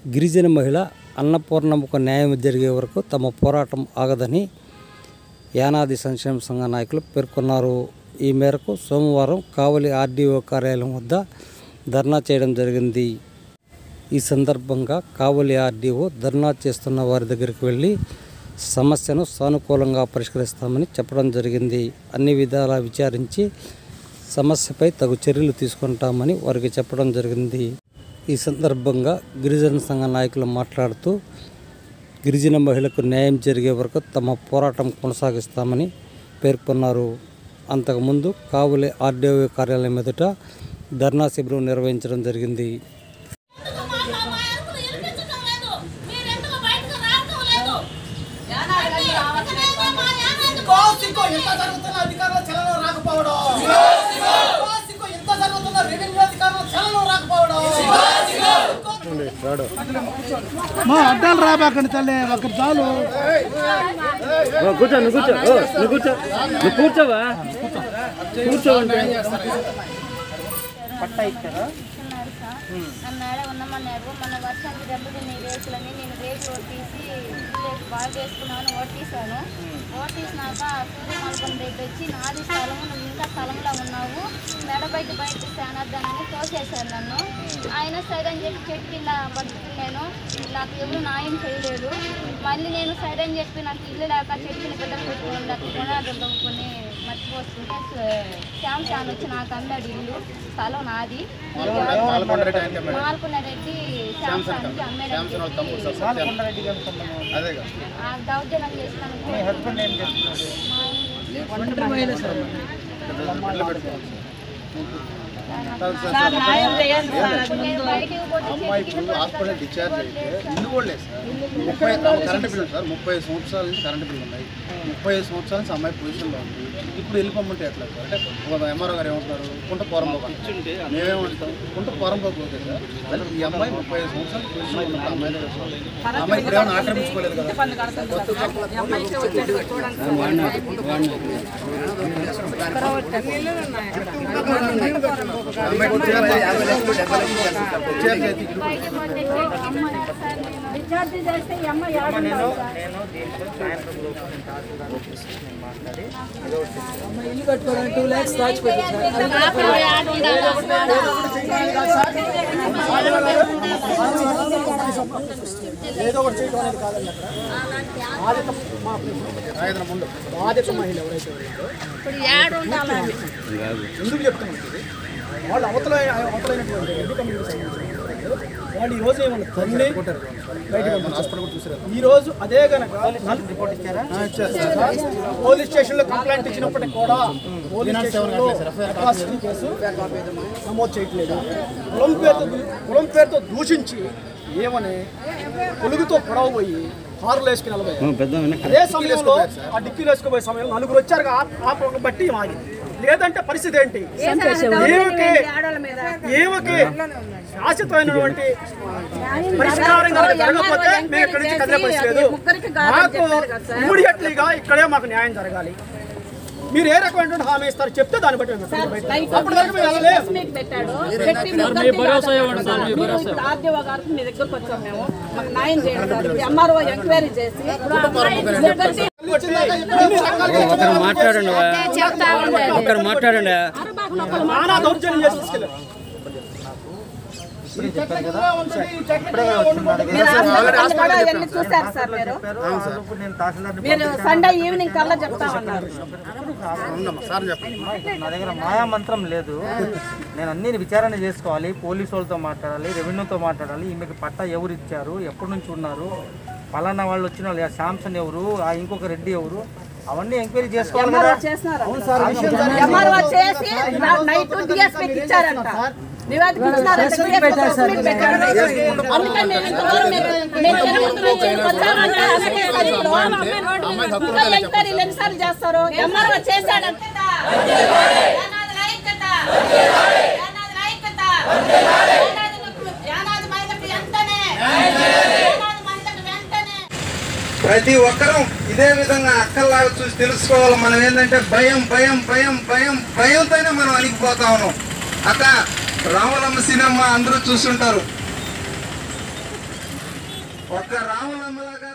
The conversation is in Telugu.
గిరిజన మహిళ అన్నపూర్ణమ్మకు న్యాయం జరిగే వరకు తమ పోరాటం ఆగదని యానాది సంక్షేమ సంఘ నాయకులు పేర్కొన్నారు ఈ మేరకు సోమవారం కావలి ఆర్డీఓ కార్యాలయం వద్ద ధర్నా చేయడం జరిగింది ఈ సందర్భంగా కావలి ఆర్డీఓ ధర్నా చేస్తున్న వారి దగ్గరికి వెళ్ళి సమస్యను సానుకూలంగా పరిష్కరిస్తామని చెప్పడం జరిగింది అన్ని విధాలా విచారించి సమస్యపై తగు చర్యలు తీసుకుంటామని వారికి చెప్పడం జరిగింది ఈ సందర్భంగా గిరిజన సంఘ నాయకులు మాట్లాడుతూ గిరిజన మహిళకు న్యాయం జరిగే వరకు తమ పోరాటం కొనసాగిస్తామని పేర్కొన్నారు అంతకుముందు కావులి ఆర్డీఓ కార్యాలయం ఎదుట ధర్నా శిబిరం నిర్వహించడం జరిగింది ఎందుకు మా మా మా అరుపులు వినిపించటం లేదు? మీరెందుకు బయటకు రావటం లేదు? ఎందుకనేమో మా యానాది కోసికో ఎంత జరుగుతున్న అధికారుల చలనం రాకపోవడం కోసికో ఎంత జరుగుతున్న రెవెన్యూ అధికారుల చలనం రాకపోవడం మా అడ్డాలు రాబాకండి తల్లి ఒకటి చాలు కూర్చో నువ్వు కూర్చో ఓ, నువ్వు కూర్చో నువ్వు కూర్చోవా కూర్చోవంటే ఇస్తున్నారు సార్ నన్ను ఆడ ఉండమన్నారు మన వర్షానికి దెబ్బతిన్న ఈ రేకులని నేను రేకులు తీసి ఇల్లు బాగా చేసుకున్నాను ఓటీసాను ఓటీసినాక సూర్యమాలపం దగ్గర వచ్చి నాది స్థలము నువ్వు ఇంకా స్థలంలో ఉన్నావు మెడ బయట బయట శానద్దానని తోసేశారు నన్ను ఆయన సరే అని చెప్పి చెట్టు కింద బతుకుతున్నాను నాకు ఎవరు న్యాయం చేయలేదు మళ్ళీ నేను సరే అని చెప్పి నాకు ఇల్లు లేక చెట్టు కింద బిడ్డలు పెట్టుకుని అక్కడ కొనాలి కొన్ని మర్చిపోతుంటే శ్యామ్ శాన్ వచ్చి నాకు అమ్మాడు ఇల్లు స్థలం నాది మాల్కొండ రెడ్డి శ్యామ్ శాన్కి అమ్మాడు ఆ దౌర్జన్యం చేసినాను నేను బయటికి పోతే అమ్మాయి ఇప్పుడు హాస్పిటల్ డిశ్చార్జ్ అయితే ఇల్లు కూడా లేదు సార్ ముప్పై ఆమె కరెంట్ బిల్లు సార్ ముప్పై ఐదు సంవత్సరాల నుంచి కరెంట్ బిల్లు ఉన్నాయి ముప్పై ఐదు సంవత్సరాల నుంచి అమ్మాయి పొజిషన్లో ఉంది ఇప్పుడు వెళ్ళిపోమంటే ఎట్లా సార్ అంటే ఒక ఎంఆర్ఓ గారు ఏమంటారు కుంట పోరంబోకు అంటారు మేమేమంటాం కుంట పోరంబోకు పోతే సార్ మరి ఈ అమ్మాయి ముప్పై ఐదు సంవత్సరాలు పొజిషన్లో ఉన్నప్పుడు అమ్మాయి దగ్గర చూడాలి. ఆ అమ్మాయి ఇప్పుడు ఏమైనా ఆక్రమించుకోలేదు కదా అమ్మాయి డిశ్చార్జ్ అయ్యి యాభై లక్షలు డెబ్బై లక్షలు చేస్తారు సార్. డిశ్చార్జ్ అయితే ఇల్లు బయటికి పోతే చెట్టు అమ్మన్నారు సార్ నేను రీఛార్జ్ చేస్తే ఈ అమ్మ నేను ఏడున్నారు సార్ నేను దీంట్లో సాయంత్రం లోపు నేను తహసీల్దార్ ఆఫీస్కి నేను మాట్లాడి ఇల్లు కట్టుకోవడానికి టూ ల్యాక్స్ దాచిపెట్టారు ఏదో ఒకటి చేయడం అనేది కాదండి అక్కడ బాధిత మా ఆయన ముందు బాధిత మహిళ ఎవరైతే ఉన్నారో ఎందుకు చెప్తున్నాను ఇది? వాళ్ళు అవతల అవతలైనటువంటి రెడ్డి కమ్యూనిటీ సంబంధించిన వాళ్ళు ఈ రోజు ఏమన్నా తల్లి బయటకు హాస్పిటల్ కూడా చూసారు ఈ రోజు అదే గనక రిపోర్ట్ ఇచ్చారా పోలీస్ స్టేషన్ లో కంప్లైంట్ ఇచ్చినప్పటికి కూడా పోలీస్ స్టేషన్ లో అట్రాసిటీ కేసు నమోదు చేయట్లేదు కులం పేరుతో దూ- కులం పేరుతో దూషించి ఏమని పొలుగుతో పొడవ పోయి కారులు వేసుకుని నిలబోయారు అదే సమయంలో ఆ డిక్కీలు వేసుకుపోయే సమయంలో నలుగురు వచ్చారు ఆ- ఆ బట్టి ఆగింది లేదంటే పరిస్థితి ఏంటి ఈమెకి ఈమెకి శాశ్వతమైనటువంటి పరిష్కారం కనుక జరగకపోతే మేము ఇక్కడి నుంచి కదిలే పరిస్థితి లేదు మాకు ఇమీడియట్లీగా ఇక్కడే మాకు న్యాయం జరగాలి మీరు ఏ రకమైనటువంటి హామీ ఇస్తారు చెప్తే దాన్ని బట్టి మేము వెళ్తాం బయట. అప్పటి వరకు మేము వెళ్ళలేము మీట్ పెట్టాడు పెట్టి ముగ్గురికి ఆర్డీఓ గారికి మీ దగ్గరకు వచ్చాం మేము మాకు న్యాయం చేయండి సార్ ఇప్పుడు ఎంఆర్ఓ ఎంక్వైరీ చేసి ఇప్పుడు ఆ అమ్మాయి ముగ్గురికి వచ్చిందాక ఇన్ని రకాలుగా ఒకరు మాట్లాడండి ఒకరు మాట్లాడండి నానా దౌర్జన్యం చేసి తీసుకెళ్ళారు ఈ చెట్ల కింద ఉంచండి, ఈ చెట్ల కింద వండుకోండి. మీరు హాస్పిటల్ కూడా అవన్నీ చూశారు సార్ మీరు ఇప్పుడు నేను తహసీల్దార్ మీరు సండే ఈవినింగ్ కల్లా చెప్తామన్నారు ఉందమ్మా సార్ చెప్పండి నా దగ్గర మాయా మంత్రం లేదు నేను అన్ని విచారణ చేసుకోవాలి పోలీసు వాళ్ళతో మాట్లాడాలి రెవెన్యూతో మాట్లాడాలి ఈమెకి పట్టా ఎవరు ఇచ్చారు ఎప్పటి నుంచి ఉన్నారు పలానా వాళ్ళు వచ్చిన వాళ్ళు ఆ శాంసన్ ఎవరు ఆ ఇంకొక రెడ్డి ఎవరు అవన్నీ ఎంక్వైరీ చేసుకోవాలి కదా చేస్తున్నారు ఎంఆర్ఓ చేసి నైట్ డిఎస్పీకి ఇచ్చారంట నివేదిక ఇచ్చినారంట DSP మీట్ పెట్టారు. అందుకని నేను ఇంతవరకు మేము- మేము తిరుపతి నుంచి ఇక్కడికి వచ్చామంటే అందుకే సార్ ఇప్పుడు ఇంకా ఎంక్వైరీలు ఎన్నిసార్లు చేస్తారు ఎంఆర్ఓ చేశాడంట యానాది ఐక్యత యానాది ఐక్యత యానాది యానాది మహిళకు వెంటనే యానాది మహిళకు వెంటనే ప్రతి ఒక్కరూ ఇదే విధంగా అక్కల్లాగా చూసి తెలుసుకోవాలి మనం ఏంటంటే భయం భయం భయం భయం భయంతోనే మనం అణిగిపోతా ఉన్నాం అక్క రామలమ్మ సినిమా అందరూ చూస్తుంటారు ఒక్క రాములమ్మలాగా